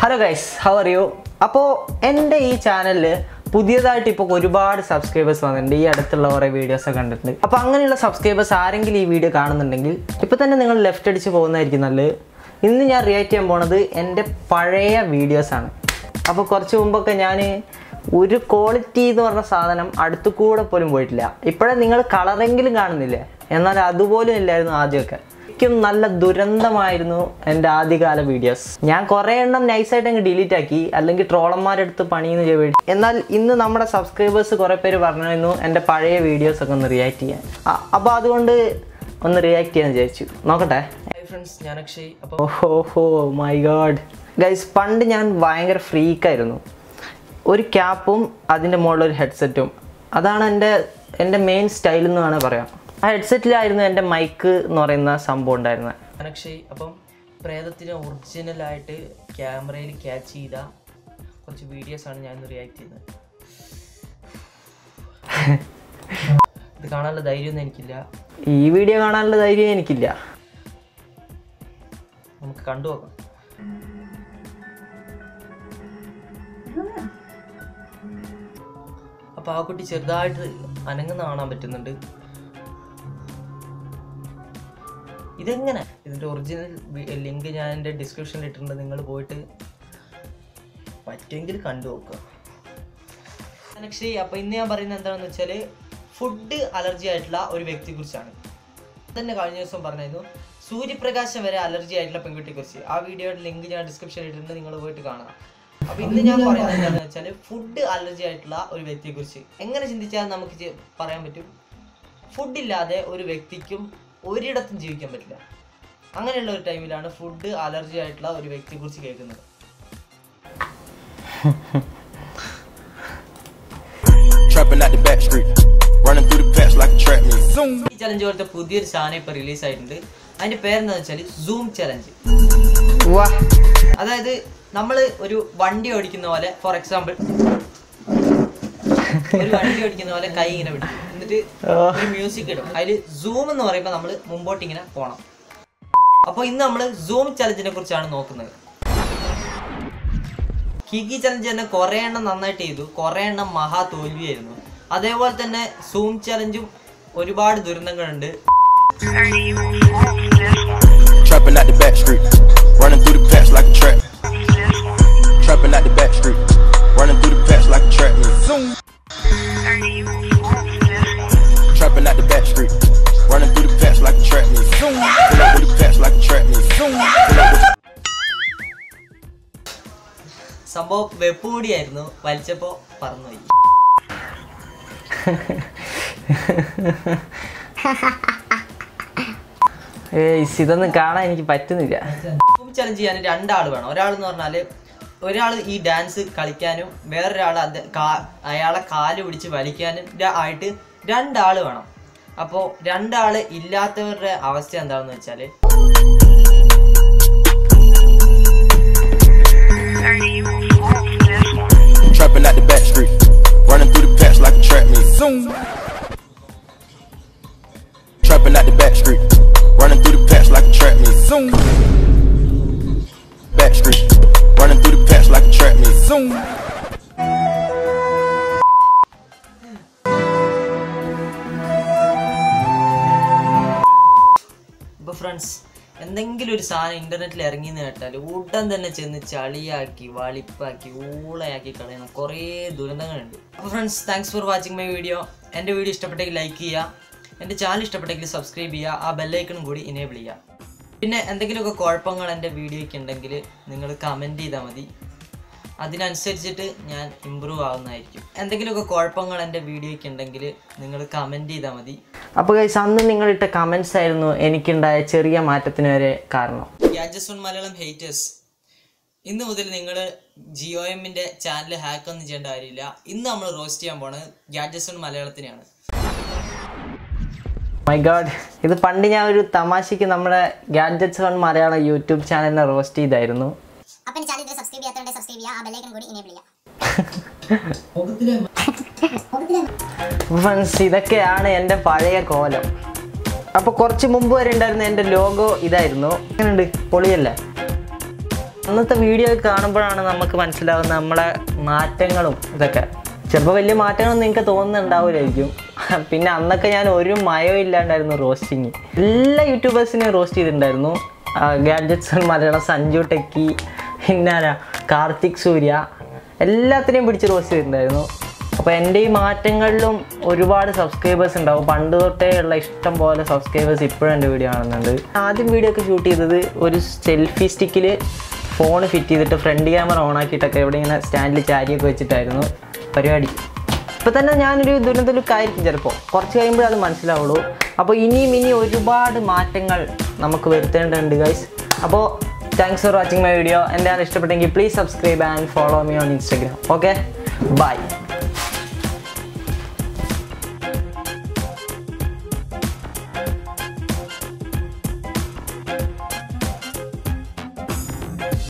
Hello guys how are you അപ്പോൾ എൻ്റെ ഈ ചാനലിൽ പുതിയതായിട്ട് ഇപ്പോൾ ഒരുപാട് സബ്സ്ക്രൈബേഴ്സ് വന്നിട്ടുണ്ട് ഈ അടുത്തുള്ള കുറേ വീഡിയോസ് ഒക്കെ കണ്ടിട്ടുണ്ട് അപ്പോൾ അങ്ങനെയുള്ള സബ്സ്ക്രൈബേഴ്സ് ആരെങ്കിലും ഈ വീഡിയോ കാണുന്നുണ്ടെങ്കിൽ ഇപ്പോൾ തന്നെ നിങ്ങൾ ലെഫ്റ്റ് അടിച്ച് പോകുന്നതായിരിക്കും നല്ലത് ഇന്ന് ഞാൻ റിയാക്ട് ചെയ്യാൻ പോണത് എൻ്റെ പഴയ വീഡിയോസാണ് അപ്പോൾ കുറച്ച് മുമ്പൊക്കെ ഞാൻ ഒരു ക്വാളിറ്റി എന്ന് പറഞ്ഞ സാധനം അടുത്തു കൂടെ പോലും പോയിട്ടില്ല ഇപ്പോഴേ നിങ്ങൾ കളറെങ്കിലും കാണുന്നില്ലേ എന്നാൽ അതുപോലും ഇല്ലായിരുന്നു ആദ്യമൊക്കെ ശരിക്കും നല്ല ദുരന്തമായിരുന്നു എൻ്റെ ആദ്യകാല വീഡിയോസ് ഞാൻ കുറേ എണ്ണം നൈസായിട്ട് അങ്ങ് ഡിലീറ്റ് ആക്കി അല്ലെങ്കിൽ ട്രോളന്മാരെടുത്ത് പണിയെന്ന് ചെയ്ത് എന്നാൽ ഇന്ന് നമ്മുടെ സബ്സ്ക്രൈബേഴ്സ് കുറേ പേര് പറഞ്ഞിരുന്നു എൻ്റെ പഴയ വീഡിയോസ് ഒക്കെ ഒന്ന് റിയാക്ട് ചെയ്യാൻ അപ്പോൾ അതുകൊണ്ട് ഒന്ന് റിയാക്ട് ചെയ്യാൻ വിചാരിച്ചു നോക്കട്ടെ ഹായ് ഫ്രണ്ട്സ് ഞാൻ അക്ഷയ് അപ്പോൾ ഓഹോ മൈ ഗാഡ് ഗൈസ് പണ്ട് ഞാൻ ഭയങ്കര ഫ്രീക്കായിരുന്നു ഒരു ക്യാപ്പും അതിൻ്റെ മുകളിൽ ഒരു ഹെഡ്സെറ്റും അതാണ് എൻ്റെ എൻ്റെ മെയിൻ സ്റ്റൈൽ എന്ന് വേണേൽ പറയാം ആ ഹെഡ്സെറ്റിലായിരുന്നു എൻ്റെ മൈക്ക് എന്ന് പറയുന്ന സംഭവം ഉണ്ടായിരുന്നത് ഞാൻ അക്ഷയ് അപ്പം പ്രേതത്തിനെ ഒറിജിനലായിട്ട് ക്യാമറയിൽ ക്യാച്ച് ചെയ്ത കുറച്ച് വീഡിയോസാണ് ഞാൻ ഇന്ന് റിയാക്ട് ചെയ്യുന്നത് ഇത് കാണാനുള്ള ധൈര്യമൊന്നും എനിക്കില്ല ഈ വീഡിയോ കാണാനുള്ള ധൈര്യം എനിക്കില്ല നമുക്ക് കണ്ടു നോക്കാം അപ്പോൾ ആ കുട്ടി ചെറുതായിട്ട് അനങ്ങുന്ന കാണാൻ പറ്റുന്നുണ്ട് ഇതെങ്ങനെ ഇതിൻ്റെ ഒറിജിനൽ ലിങ്ക് ഞാൻ എൻ്റെ ഡിസ്ക്രിപ്ഷനിൽ ഇട്ടിട്ടുണ്ട് നിങ്ങൾ പോയിട്ട് പറ്റുമെങ്കിൽ കണ്ടു നോക്കുക ആക്ച്വലി അപ്പോൾ ഇന്ന് ഞാൻ പറയുന്നത് എന്താണെന്ന് വെച്ചാൽ ഫുഡ് അലർജി ആയിട്ടുള്ള ഒരു വ്യക്തിയെക്കുറിച്ചാണ് തന്നെ കഴിഞ്ഞ ദിവസം പറഞ്ഞിരുന്നു സൂര്യപ്രകാശം വരെ അലർജി ആയിട്ടുള്ള പെൺകുട്ടിയെ കുറിച്ച് ആ വീഡിയോയുടെ ലിങ്ക് ഞാൻ ഡിസ്ക്രിപ്ഷനിൽ ഇട്ടിട്ടുണ്ട് നിങ്ങൾ പോയിട്ട് കാണാം അപ്പൊ ഇന്ന് ഞാൻ പറയുന്നത് എന്താണെന്ന് വെച്ചാൽ ഫുഡ് അലർജി ആയിട്ടുള്ള ഒരു വ്യക്തിയെ കുറിച്ച് എങ്ങനെ ചിന്തിച്ചാൽ നമുക്ക് ചെ- പറയാൻ പറ്റും ഫുഡ് ഇല്ലാതെ ഒരു വ്യക്തിക്കും ഒരിടത്തും ജീവിക്കാൻ പറ്റില്ല അങ്ങനെയുള്ള ഒരു ടൈമിലാണ് ഫുഡ് അലർജി ആയിട്ടുള്ള ഒരു വ്യക്തിയെ കുറിച്ച് കേൾക്കുന്നത് Trapping out the back street, running through the patch like a trap meet. Zoom. ഈ ചലഞ്ച് പോലത്തെ പുതിയൊരു സാധനം ഇപ്പോൾ റിലീസ് ആയിട്ടുണ്ട് അതിന്റെ പേരെന്താണെന്ന് വെച്ചാൽ സൂം ചലഞ്ച് വാ അതായത് നമ്മൾ ഒരു വണ്ടി ഓടിക്കുന്ന പോലെ ഫോർ എക്സാമ്പിൾ ഒരു വണ്ടി ഓടിക്കുന്ന പോലെ കൈ ഇങ്ങനെ പിടിക്കും എന്നിട്ട് ഒരു മ്യൂസിക് ഇടും അതിൽ സൂം എന്ന് പറയുമ്പോൾ നമ്മൾ മുമ്പോട്ട് ഇങ്ങനെ പോകണം അപ്പോൾ ഇന്ന് നമ്മൾ സൂം ചലഞ്ചിനെ കുറിച്ചാണ് നോക്കുന്നത് കിഗി ചലഞ്ച് തന്നെ കുറേ എണ്ണം നന്നായിട്ട് ചെയ്തു കുറേ എണ്ണം മഹാ തോൽവിയായിരുന്നു അതേപോലെ തന്നെ സൂം ചലഞ്ചും ഒരുപാട് ദുരന്തങ്ങളുണ്ട് Trapping out the back street, running through the patch like a trap. Trapping out the back street, running through the patch like a trap meet. Zoom. Trapping out the back street, running through the patch like a trap meet. Zoom. Pull up with the patch like a trap meet. Zoom. Pull up with സംഭവം വെപ്പ് കൂടിയായിരുന്നു വലിച്ചപ്പോ പറന്നുപോയി ഏയ് ഇതൊന്നും കാണാൻ എനിക്ക് പറ്റുന്നില്ല challenge ചെയ്യാൻ രണ്ടാൾ വേണം ഒരാൾ എന്ന് പറഞ്ഞാല് ഒരാൾ ഈ ഡാൻസ് കളിക്കാനും വേറൊരാൾ അത് കാ- അയാളെ കാല് പിടിച്ച് വലിക്കാനും ര- ആയിട്ട് രണ്ടാൾ വേണം അപ്പോൾ രണ്ടാൾ ഇല്ലാത്തവരുടെ അവസ്ഥ എന്താണെന്ന് വെച്ചാല് Trapping out the back street, running through the patch like a trap meet. Zoom. Trapping out the back street, running through the patch like a trap meet. Zoom. Back street, running through the patch like a trap meet. Zoom. ഇപ്പോൾ friends എന്തെങ്കിലും ഒരു സാധനം ഇന്റർനെറ്റിൽ ഇറങ്ങി എന്ന് കേട്ടാൽ ഉടൻ തന്നെ ചെന്ന് ചളിയാക്കി വളിപ്പാക്കി ഊളയാക്കി കളയുന്ന കുറേ ദുരന്തങ്ങളുണ്ട് അപ്പോൾ friends thanks for watching my video എൻ്റെ വീഡിയോ ഇഷ്ടപ്പെട്ടെങ്കിൽ ലൈക്ക് ചെയ്യുക എൻ്റെ ചാനൽ ഇഷ്ടപ്പെട്ടെങ്കിൽ സബ്സ്ക്രൈബ് ചെയ്യുക ആ ബെല്ലൈക്കണും കൂടി ഇനേബിൾ ചെയ്യുക പിന്നെ എന്തെങ്കിലുമൊക്കെ കുഴപ്പങ്ങൾ എൻ്റെ വീഡിയോയ്ക്ക് ഉണ്ടെങ്കിൽ നിങ്ങൾ കമൻറ്റ് ചെയ്താൽ മതി അതിനനുസരിച്ചിട്ട് ഞാൻ ഇമ്പ്രൂവ് ആവുന്നതായിരിക്കും എന്തെങ്കിലുമൊക്കെ കുഴപ്പങ്ങൾ എൻ്റെ വീഡിയോയ്ക്ക് ഉണ്ടെങ്കിൽ നിങ്ങൾ കമൻറ്റ് ചെയ്താൽ മതി അപ്പോൾ ഗൈസ് അന്ന് നിങ്ങളിട്ട കമൻസ് ആയിരുന്നു എനിക്കുണ്ടായ ചെറിയ മാറ്റത്തിന് വരെ കാരണം ഗാഡ്ജസ് ഓൺ മലയാളം ഹേറ്റേഴ്സ് ഇന്ന് മുതൽ നിങ്ങൾ ജിയോ എമ്മിൻ്റെ ചാനൽ ഹാക്ക് ഒന്നും ചെയ്യേണ്ട കാര്യമില്ല ഇന്ന് നമ്മൾ റോസ്റ്റ് ചെയ്യാൻ പോണത് ഗാഡ്ജസ് ഓൺ മലയാളത്തിനെയാണ് മൈ ഗാഡ് ഇത് പണ്ട് ഞാൻ ഒരു തമാശയ്ക്ക് നമ്മുടെ ഗാഡ്ജറ്റ്സ് വൺ മലയാളം യൂട്യൂബ് ചാനലിനെ റോസ്റ്റ് ചെയ്തായിരുന്നു അപ്പം ഈ ചാനൽ ഇതുവരെ സബ്സ്ക്രൈബ് ചെയ്യാത്തവരുടെ സബ്സ്ക്രൈബ് ചെയ്യുക ആ ബെല്ലൈക്കൺ കൂടി എനേബിൾ ചെയ്യുക ഫ്രണ്ട്സ് ഇതൊക്കെയാണ് എൻ്റെ പഴയ കോലം അപ്പോൾ കുറച്ച് മുമ്പ് വരെ ഉണ്ടായിരുന്ന എൻ്റെ ലോഗോ ഇതായിരുന്നു എങ്ങനെയുണ്ട് പൊളിയല്ലേ അന്നത്തെ വീഡിയോ കാണുമ്പോഴാണ് നമുക്ക് മനസ്സിലാവുന്ന നമ്മളെ മാറ്റങ്ങളും ഇതൊക്കെ ചിലപ്പോൾ വലിയ മാറ്റങ്ങളൊന്നും നിങ്ങൾക്ക് തോന്നുന്നുണ്ടാവില്ലായിരിക്കും പിന്നെ അന്നൊക്കെ ഞാൻ ഒരു മയവും ഇല്ലാണ്ടായിരുന്നു റോസ്റ്റിങ് എല്ലാ യൂട്യൂബേഴ്സിനെയും റോസ്റ്റ് ചെയ്തിട്ടുണ്ടായിരുന്നു ഗാഡ്ജറ്റ്സ് മലയാളം സഞ്ജു ടെക്കി പിന്നെ ആരാ കാർത്തിക് സൂര്യ എല്ലാത്തിനെയും പിടിച്ച് റോസ്റ്റ് ചെയ്തിട്ടുണ്ടായിരുന്നു അപ്പോൾ എൻ്റെ ഈ മാറ്റങ്ങളിലും ഒരുപാട് സബ്സ്ക്രൈബേഴ്സ് ഉണ്ടാവും പണ്ട് തൊട്ടേ ഉള്ള ഇഷ്ടം പോലെ സബ്സ്ക്രൈബേഴ്സ് ഇപ്പോഴും എൻ്റെ വീഡിയോ കാണുന്നുണ്ട് ആദ്യം വീഡിയോ ഒക്കെ ഷൂട്ട് ചെയ്തത് ഒരു സെൽഫി സ്റ്റിക്കിൽ ഫോൺ ഫിറ്റ് ചെയ്തിട്ട് ഫ്രണ്ട് ക്യാമറ ഓൺ ആക്കിയിട്ടൊക്കെ എവിടെ ഇങ്ങനെ സ്റ്റാൻഡിൽ ചാരിയൊക്കെ വെച്ചിട്ടായിരുന്നു പരിപാടി ഇപ്പോൾ തന്നെ ഞാനൊരു ദുരന്ത ലുക്കായിരിക്കും ചിലപ്പോൾ കുറച്ച് കഴിയുമ്പോഴേ അത് മനസ്സിലാവുള്ളൂ അപ്പോൾ ഇനിയും ഇനി ഒരുപാട് മാറ്റങ്ങൾ നമുക്ക് വരുത്തേണ്ടതുണ്ട് ഗൈസ് അപ്പോൾ thanks for watching my video എൻ്റെ ഇഷ്ടപ്പെട്ടെങ്കിൽ please subscribe and follow me on Instagram okay by